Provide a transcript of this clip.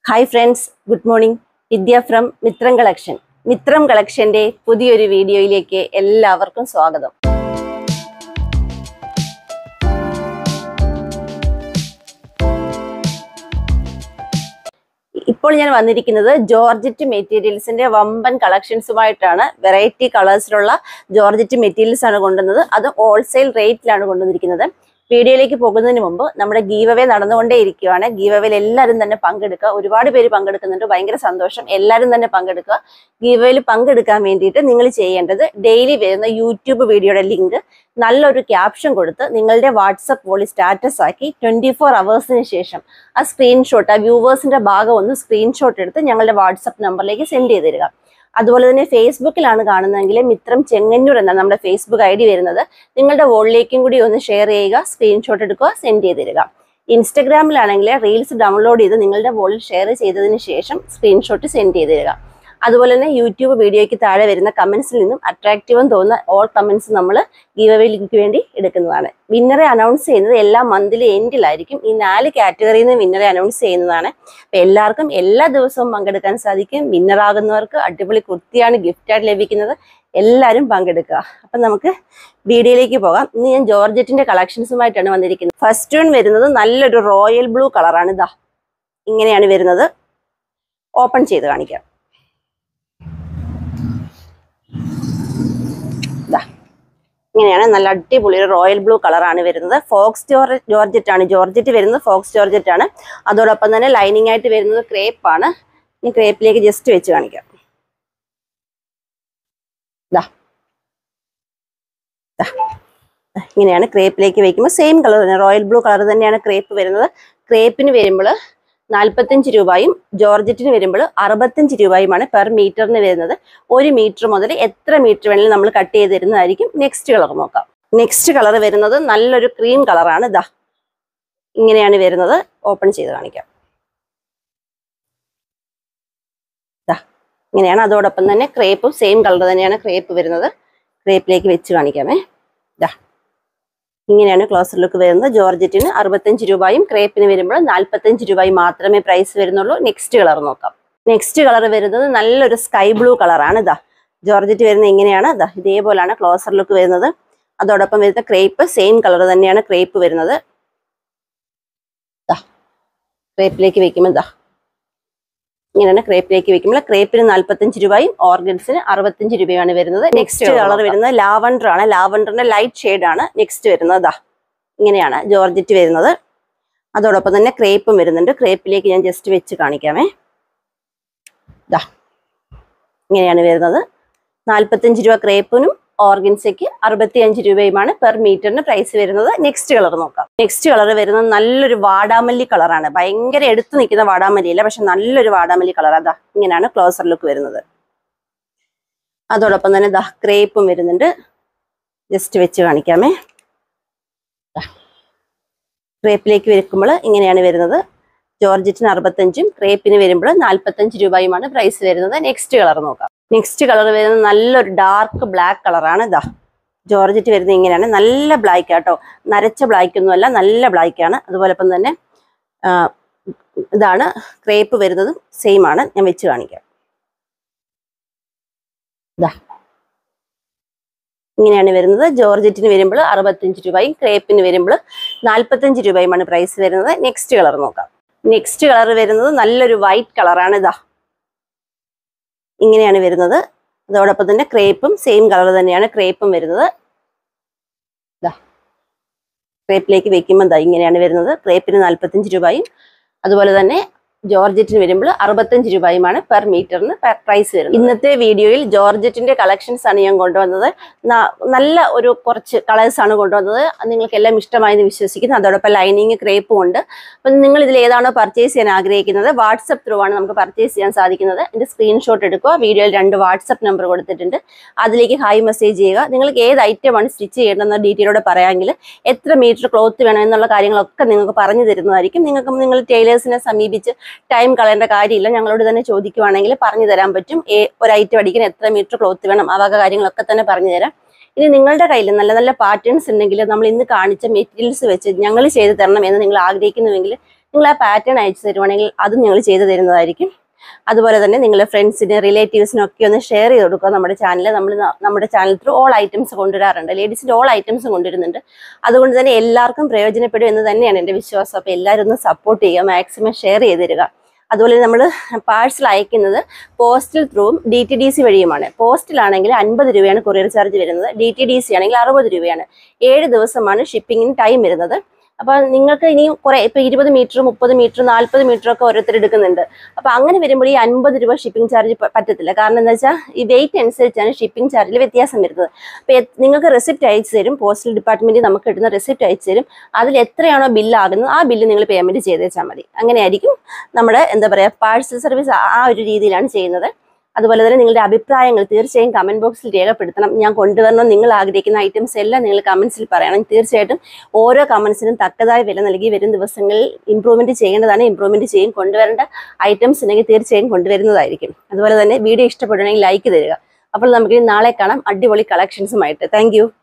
Hi friends good morning Vidya from Mithram collection Mithram കളക്ഷന്റെ പുതിയൊരു വീഡിയോയിലേക്ക് എല്ലാവർക്കും സ്വാഗതം ഇപ്പോൾ ഞാൻ വന്നിരിക്കുന്നത് ജോർജറ്റ് മെറ്റീരിയൽസിന്റെ വമ്പൻ കളക്ഷൻസുമായിട്ടാണ് വെറൈറ്റി കളേഴ്സിലുള്ള ജോർജറ്റ് മെറ്റീരിയൽസ് ആണ് കൊണ്ടുവന്നത് അത് ഹോൾസെയിൽ റേറ്റിലാണ് കൊണ്ടുവന്നിരിക്കുന്നത് വീഡിയോയിലേക്ക് പോകുന്നതിന് മുമ്പ് നമ്മുടെ ഗീവവേ നടന്നുകൊണ്ടേ ഇരിക്കുകയാണ് ഗീവവേയിൽ എല്ലാവരും തന്നെ പങ്കെടുക്കുക ഒരുപാട് പേര് പങ്കെടുക്കുന്നുണ്ട് ഭയങ്കര സന്തോഷം എല്ലാവരും തന്നെ പങ്കെടുക്കുക ഗീവവേയിൽ പങ്കെടുക്കാൻ വേണ്ടിയിട്ട് നിങ്ങൾ ചെയ്യേണ്ടത് ഡെയിലി വരുന്ന യൂട്യൂബ് വീഡിയോയുടെ ലിങ്ക് നല്ലൊരു ക്യാപ്ഷൻ കൊടുത്ത് നിങ്ങളുടെ വാട്സപ്പ് വോളി സ്റ്റാറ്റസ് ആക്കി ട്വന്റി ഫോർ അവേഴ്സിന് ശേഷം ആ സ്ക്രീൻഷോട്ട് ആ വ്യൂവേഴ്സിന്റെ ഭാഗം ഒന്ന് സ്ക്രീൻഷോട്ട് എടുത്ത് ഞങ്ങളുടെ വാട്സപ്പ് നമ്പറിലേക്ക് സെൻഡ് ചെയ്ത് തരിക അതുപോലെ തന്നെ ഫേസ്ബുക്കിലാണ് കാണുന്നതെങ്കിൽ മിത്രം ചെങ്ങന്നൂർ എന്നാണ് നമ്മുടെ ഫേസ്ബുക്ക് ഐ ഡി വരുന്നത് നിങ്ങളുടെ വോളിലേക്കും കൂടി ഒന്ന് ഷെയർ ചെയ്യുക സ്ക്രീൻഷോട്ട് എടുക്കുക സെൻഡ് ചെയ്ത് തരിക ഇൻസ്റ്റഗ്രാമിലാണെങ്കിൽ റീൽസ് ഡൗൺലോഡ് ചെയ്ത് നിങ്ങളുടെ വോളിൽ ഷെയർ ചെയ്തതിന് ശേഷം സ്ക്രീൻഷോട്ട് സെൻഡ് ചെയ്ത് തരിക അതുപോലെ തന്നെ യൂട്യൂബ് വീഡിയോയ്ക്ക് താഴെ വരുന്ന കമന്റ്സിൽ നിന്നും അട്രാക്റ്റീവ് തോന്നുന്ന ഓൾ കമന്റ്സ് നമ്മൾ ഗീവ് അവയിലേക്ക് വേണ്ടി എടുക്കുന്നതാണ് വിന്നറെ അനൗൺസ് ചെയ്യുന്നത് എല്ലാ മന്ത്ലി എൻഡിലായിരിക്കും ഈ നാല് കാറ്റഗറിയിൽ നിന്ന് വിന്നറെ അനൗൺസ് ചെയ്യുന്നതാണ് അപ്പൊ എല്ലാവർക്കും എല്ലാ ദിവസവും പങ്കെടുക്കാൻ സാധിക്കും വിന്നറാകുന്നവർക്ക് അടിപൊളി കുർത്തിയാണ് ഗിഫ്റ്റായിട്ട് ലഭിക്കുന്നത് എല്ലാവരും പങ്കെടുക്കുക അപ്പൊ നമുക്ക് വീഡിയോയിലേക്ക് പോകാം ഇന്ന് ഞാൻ ജോർജറ്റിന്റെ കളക്ഷൻസുമായിട്ടാണ് വന്നിരിക്കുന്നത് ഫസ്റ്റ് വൺ വരുന്നത് നല്ലൊരു റോയൽ ബ്ലൂ കളറാണ് ഇതാ ഇങ്ങനെയാണ് വരുന്നത് ഓപ്പൺ ചെയ്ത് കാണിക്കാം ഇതാ ഇങ്ങനെയാണ് നല്ല അടിപൊളി ഒരു റോയൽ ബ്ലൂ കളറാണ് വരുന്നത് ഫോക്സ് ജോർ ജോർജറ്റ് ആണ് ജോർജറ്റ് വരുന്നത് ഫോക്സ് ജോർജറ്റ് ആണ് അതോടൊപ്പം തന്നെ ലൈനിങ് ആയിട്ട് വരുന്നത് ക്രേപ്പ് ആണ് ഈ ക്രേപ്പിലേക്ക് ജസ്റ്റ് വെച്ച് കാണിക്കാം ദാ ദാ. ഇങ്ങനെയാണ് ക്രേപ്പിലേക്ക് വെക്കുമ്പോൾ സെയിം കളർ തന്നെ റോയൽ ബ്ലൂ കളർ തന്നെയാണ് ക്രേപ്പ് വരുന്നത് ക്രേപ്പിന് വരുമ്പോൾ നാൽപ്പത്തഞ്ച് രൂപയും ജോർജറ്റിന് വരുമ്പോൾ അറുപത്തഞ്ച് രൂപയുമാണ് പെർ മീറ്ററിന് വരുന്നത് ഒരു മീറ്റർ മുതൽ എത്ര മീറ്റർ വേണമെങ്കിലും നമ്മൾ കട്ട് ചെയ്ത് തരുന്നതായിരിക്കും നെക്സ്റ്റ് കളർ നോക്കാം നെക്സ്റ്റ് കളർ വരുന്നത് നല്ലൊരു ക്രീം കളറാണ് ഇതാ ഇങ്ങനെയാണ് വരുന്നത് ഓപ്പൺ ചെയ്ത് കാണിക്കാം ദാ ഇങ്ങനെയാണ് അതോടൊപ്പം തന്നെ ക്രേപ്പും സെയിം കളർ തന്നെയാണ് ക്രേപ്പ് വരുന്നത് ക്രേപ്പിലേക്ക് വെച്ച് കാണിക്കാമേ ദാ ഇങ്ങനെയാണ് ക്ലോസർ ലുക്ക് വരുന്നത് ജോർജറ്റിന് അറുപത്തഞ്ച് രൂപയും ക്രേപ്പിന് വരുമ്പോൾ നാൽപ്പത്തഞ്ച് രൂപയും മാത്രമേ പ്രൈസ് വരുന്നുള്ളൂ നെക്സ്റ്റ് കളർ നോക്കാം നെക്സ്റ്റ് കളർ വരുന്നത് നല്ലൊരു സ്കൈ ബ്ലൂ കളറാണ് ഇതാ ജോർജറ്റ് വരുന്നത് ഇങ്ങനെയാണ് ഇതാ ഇതേപോലാണ് ക്ലോസർ ലുക്ക് വരുന്നത് അതോടൊപ്പം വരുന്ന ക്രേപ്പ് സെയിം കളർ തന്നെയാണ് ക്രേപ്പ് വരുന്നത് ക്രേപ്പിലേക്ക് വെക്കുമ്പോൾ ഇതാ ഇങ്ങനെയാണ് ക്രേപ്പിലേക്ക് വെക്കുമ്പോൾ ക്രേപ്പിന് നാൽപ്പത്തഞ്ച് രൂപയും ഓർഗൻസിന് അറുപത്തഞ്ച് രൂപയാണ് വരുന്നത് നെക്സ്റ്റ് കളർ വരുന്നത് ലാവണ്ടർ ആണ് ലാവണ്ടറിന്റെ ലൈറ്റ് ഷെയ്ഡ് ആണ് നെക്സ്റ്റ് വരുന്നത് ദാ ഇങ്ങനെയാണ് ജോർജറ്റ് വരുന്നത് അതോടൊപ്പം തന്നെ ക്രേപ്പും വരുന്നുണ്ട് ക്രേപ്പിലേക്ക് ഞാൻ ജസ്റ്റ് വെച്ച് കാണിക്കാമേ ദാ ഇങ്ങനെയാണ് വരുന്നത് നാൽപ്പത്തഞ്ച് രൂപ ക്രേപ്പിനും ഓർഗൻസയ്ക്ക് അറുപത്തി അഞ്ച് രൂപയുമാണ് പെർ മീറ്ററിന് പ്രൈസ് വരുന്നത് നെക്സ്റ്റ് കളർ നോക്കാം നെക്സ്റ്റ് കളർ വരുന്നത് നല്ലൊരു വാടാമല്ലി കളറാണ് ഭയങ്കര എടുത്തു നിൽക്കുന്ന വാടാമല്ലിയല്ല പക്ഷെ നല്ലൊരു വാടാമല്ലി കളർ അതാ ഇങ്ങനെയാണ് ക്ലോസർ ലുക്ക് വരുന്നത് അതോടൊപ്പം തന്നെ ദാ ക്രേപ്പും വരുന്നുണ്ട് ജസ്റ്റ് വെച്ച് കാണിക്കാമേ ക്രേപ്പിലേക്ക് വെക്കുമ്പോൾ ഇങ്ങനെയാണ് വരുന്നത് ജോർജറ്റിന് അറുപത്തഞ്ചും ക്രേപ്പിന് വരുമ്പോൾ നാൽപ്പത്തഞ്ച് രൂപയുമാണ് പ്രൈസ് വരുന്നത് നെക്സ്റ്റ് കളർ നോക്കാം നെക്സ്റ്റ് കളർ വരുന്നത് നല്ലൊരു ഡാർക്ക് ബ്ലാക്ക് കളറാണ് ഇതാ ജോർജറ്റ് വരുന്നത് ഇങ്ങനെയാണ് നല്ല ബ്ലാക്ക് ആട്ടോ നരച്ച ബ്ലാക്ക് ഒന്നുമല്ല നല്ല ബ്ലാക്ക് ആണ് അതുപോലെ ഇപ്പം തന്നെ ആ, ഇതാണ് ക്രേപ്പ് വരുന്നതും സെയിം ആണ് ഞാൻ വെച്ച് കാണിക്കാം ഇതാ ഇങ്ങനെയാണ് വരുന്നത് ജോർജറ്റിന് വരുമ്പോൾ അറുപത്തഞ്ച് രൂപയും ക്രേപ്പിന് വരുമ്പോൾ നാൽപ്പത്തഞ്ച് രൂപയുമാണ് പ്രൈസ് വരുന്നത് നെക്സ്റ്റ് കളർ നോക്കാം നെക്സ്റ്റ് കളർ വരുന്നത് നല്ലൊരു വൈറ്റ് കളറാണ് ഇതാ ഇങ്ങനെയാണ് വരുന്നത് അതോടൊപ്പം തന്നെ ക്രേപ്പും സെയിം കളർ തന്നെയാണ് ക്രേപ്പും വരുന്നത് ഇതാ ക്രേപ്പിലേക്ക് വെക്കുമ്പോൾ ഇതാ ഇങ്ങനെയാണ് വരുന്നത് ക്രേപ്പിന് നാൽപ്പത്തഞ്ച് രൂപയും അതുപോലെ തന്നെ ജോർജറ്റിന് വരുമ്പോൾ അറുപത്തഞ്ച് രൂപയുമാണ് പെർ മീറ്ററിന് പ്രൈസ് വരുന്നത് ഇന്നത്തെ വീഡിയോയിൽ ജോർജറ്റിന്റെ കളക്ഷൻസ് ആണ് ഞാൻ കൊണ്ടുവന്നത് ന- നല്ല ഒരു കുറച്ച് കളേഴ്സ് ആണ് കൊണ്ടുവന്നത് അത് നിങ്ങൾക്ക് എല്ലാം ഇഷ്ടമായെന്ന് വിശ്വസിക്കുന്നു അതോടൊപ്പം ലൈനിങ് ക്രേപ്പും ഉണ്ട് അപ്പം നിങ്ങൾ ഇതിൽ ഏതാണോ പർച്ചേസ് ചെയ്യാൻ ആഗ്രഹിക്കുന്നത് വാട്സപ്പ് ത്രൂ ആണ് നമുക്ക് പർച്ചേസ് ചെയ്യാൻ സാധിക്കുന്നത് ഇതിന്റെ സ്ക്രീൻഷോട്ട് എടുക്കുക വീഡിയോയിൽ രണ്ട് വാട്സപ്പ് നമ്പർ കൊടുത്തിട്ടുണ്ട് അതിലേക്ക് ഹായ് മെസ്സേജ് ചെയ്യുക നിങ്ങൾക്ക് ഏത് ഐറ്റമാണ് സ്റ്റിച്ച് ചെയ്യേണ്ടതെന്ന ഡീറ്റെയിലോടെ പറയാമെങ്കിൽ എത്ര മീറ്റർ ക്ലോത്ത് വേണം എന്നുള്ള കാര്യങ്ങളൊക്കെ നിങ്ങൾക്ക് പറഞ്ഞു തരുന്നതായിരിക്കും നിങ്ങൾക്ക് നിങ്ങൾ ടൈലേഴ്സിനെ സമീപിച്ച് ടൈം കളയേണ്ട കാര്യമില്ല ഞങ്ങളോട് തന്നെ ചോദിക്കുവാണെങ്കിൽ പറഞ്ഞു തരാൻ പറ്റും ഏ- ഒരു ഐറ്റം അടിക്കാൻ എത്ര മീറ്റർ ക്ലോത്ത് വേണം ആ വക കാര്യങ്ങളൊക്കെ തന്നെ പറഞ്ഞു തരാം ഇനി നിങ്ങളുടെ കയ്യിൽ നല്ല നല്ല പാറ്റേൺസ് ഉണ്ടെങ്കിൽ നമ്മൾ ഇന്ന് കാണിച്ച മെറ്റീരിയൽസ് വെച്ച് ഞങ്ങൾ ചെയ്ത് തരണം എന്ന് നിങ്ങൾ ആഗ്രഹിക്കുന്നുവെങ്കിൽ നിങ്ങൾ ആ പാറ്റേൺ അയച്ചു തരുവാണെങ്കിൽ അതും ഞങ്ങൾ ചെയ്തു തരുന്നതായിരിക്കും അതുപോലെ തന്നെ നിങ്ങളുടെ ഫ്രണ്ട്സിന് റിലേറ്റീവ്സിനും ഒക്കെ ഒന്ന് ഷെയർ ചെയ്ത് കൊടുക്കുക നമ്മുടെ ചാനൽ നമ്മൾ നമ്മുടെ ചാനൽ ത്രൂ ഓൾ ഐറ്റംസ് കൊണ്ടുവരാറുണ്ട് ലേഡീസിൻ്റെ ഓൾ ഐറ്റംസും കൊണ്ടുവരുന്നുണ്ട് അതുകൊണ്ട് തന്നെ എല്ലാവർക്കും പ്രയോജനപ്പെടും എന്ന് തന്നെയാണ് എൻ്റെ വിശ്വാസം അപ്പോൾ എല്ലാവരും ഒന്ന് സപ്പോർട്ട് ചെയ്യുക മാക്സിമം ഷെയർ ചെയ്ത് തരിക അതുപോലെ നമ്മൾ പാഴ്സൽ അയക്കുന്നത് പോസ്റ്റൽ ത്രൂവും ഡി ടി ഡി സി വഴിയുമാണ് പോസ്റ്റിലാണെങ്കിൽ അൻപത് രൂപയാണ് കൊറിയർ ചാർജ് വരുന്നത് ഡി ടി ഡി സി ആണെങ്കിൽ അറുപത് രൂപയാണ് ഏഴ് ദിവസമാണ് ഷിപ്പിങ്ങിന് ടൈം വരുന്നത് അപ്പോൾ നിങ്ങൾക്ക് ഇനി കുറെ ഇപ്പൊ ഇരുപത് മീറ്റർ മുപ്പത് മീറ്റർ നാൽപ്പത് മീറ്റർ ഒക്കെ ഓരോരുത്തർ എടുക്കുന്നുണ്ട് അപ്പൊ അങ്ങനെ വരുമ്പോൾ ഈ അൻപത് രൂപ ഷിപ്പിംഗ് ചാർജ് പറ്റത്തില്ല കാരണം എന്താ വെച്ചാൽ ഈ വെയിറ്റ് അനുസരിച്ചാണ് ഷിപ്പിംഗ് ചാർജിൽ വ്യത്യാസം വരുന്നത് അപ്പൊ എ- നിങ്ങൾക്ക് റെസിപ്റ്റ് അയച്ചു തരും പോസ്റ്റൽ ഡിപ്പാർട്ട്മെന്റ് നമുക്ക് കിട്ടുന്ന റെസിപ്റ്റ് അയച്ചു തരും അതിൽ എത്രയാണോ ബില്ലാകുന്നത് ആ ബില്ല് നിങ്ങൾ പേയ്മെന്റ് ചെയ്തേച്ചാൽ മതി അങ്ങനെയായിരിക്കും നമ്മുടെ എന്താ പറയുക പാഴ്സൽ സർവീസ് ആ ഒരു രീതിയിലാണ് ചെയ്യുന്നത് അതുപോലെ തന്നെ നിങ്ങളുടെ അഭിപ്രായങ്ങൾ തീർച്ചയായും കമന്റ് ബോക്സിൽ രേഖപ്പെടുത്തണം ഞാൻ കൊണ്ടുവരണം നിങ്ങൾ ആഗ്രഹിക്കുന്ന ഐറ്റംസ് എല്ലാം നിങ്ങൾ കമന്റ്സിൽ പറയണം തീർച്ചയായിട്ടും ഓരോ കമന്റ്സിനും തക്കതായ വില നൽകി വരും ദിവസങ്ങളിൽ ഇംപ്രൂവ്മെന്റ് ചെയ്യേണ്ടതാണ് ഇംപ്രൂവ്മെന്റ് ചെയ്യും കൊണ്ടുവരേണ്ട ഐറ്റംസ് ഉണ്ടെങ്കിൽ തീർച്ചയായും കൊണ്ടുവരുന്നതായിരിക്കും അതുപോലെ തന്നെ വീഡിയോ ഇഷ്ടപ്പെടുകയാണെങ്കിൽ ലൈക്ക് തരിക അപ്പോൾ നമുക്ക് ഇനി നാളെ കാണാം അടിപൊളി കളക്ഷൻസുമായിട്ട് താങ്ക്